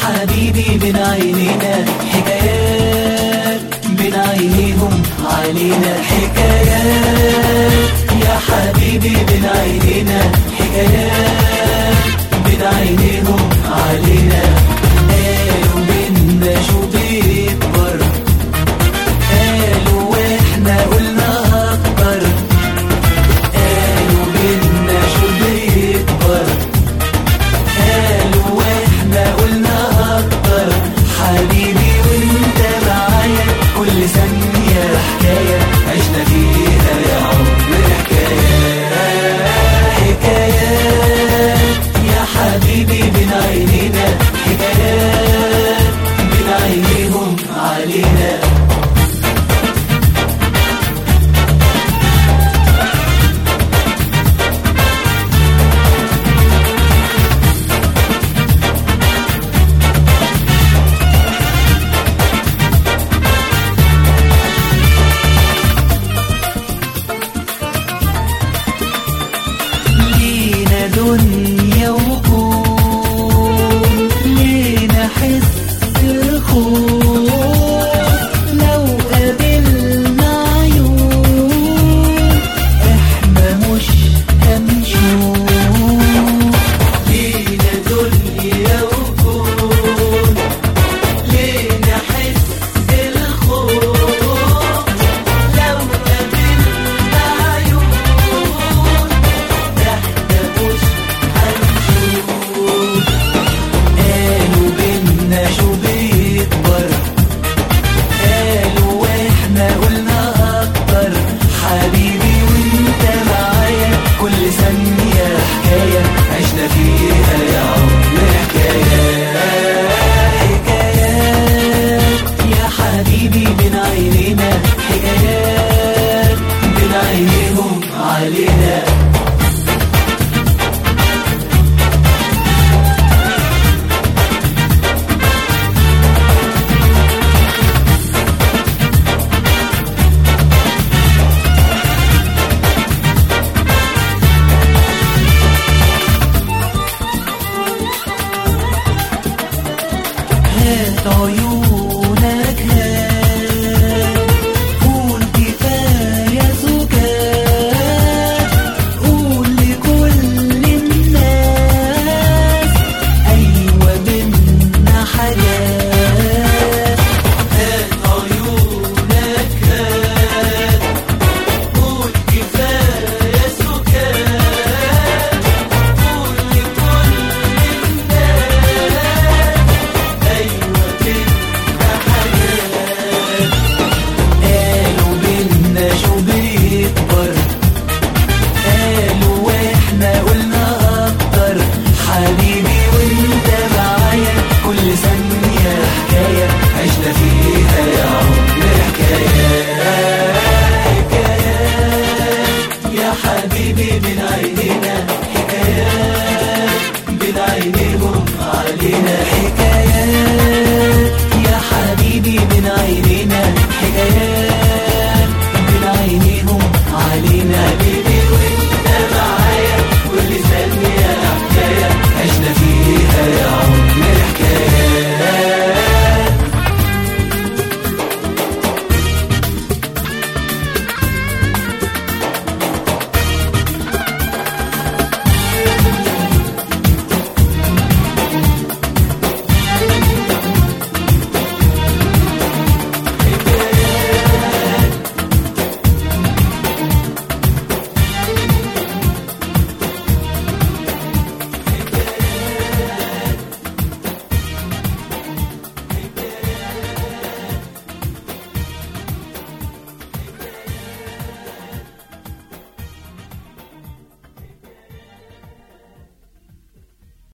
حبيبي بين عينينا حكايات بين عينيهم علينا حكايات يا حبيبي بين عينينا حكايات بين عينيهم علينا قالوا بينا شو بيكبر قالوا واحنا قلنا اكتر قالوا بينا شو بيكبر قالوا واحنا قلنا اكتر حبيبي وانت معايا كل ثانية حكاية عشنا فيها يا عمر حكاية حكايات يا حبيبي بين عينينا حكايات بين عينيهم علينا لينا دنيا وكون لينا حس الخوف لو قابلنا عيون احنا مش هنشوف لينا دنيا وكون لينا حس الخوف لو قابلنا عيون احنا مش هنشوف قالوا بينا شو بيكبر قالوا واحنا قلنا اكتر حبيبي وانت معايا كل ثانية حكاية عشنا فيها يا عمر حكايات حكايات يا حبيبي بين عينينا حكايات بين عينيهم علينا هات عيونك هات قول كفاية زكاة قول لكل الناس أيوة منا حاجات هات عيونك هات قول كفاية زكاة قول لكل الناس أيوة بينا حاجات قالوا بينا شو بيكبر قالوا واحنا قلنا أكتر حبيبي وانت معايا كل ثانية حكاية عشنا فيها يا عمر حكايات حكايات يا حبيبي بين عينينا حكايات بين عينيهم علينا حكايات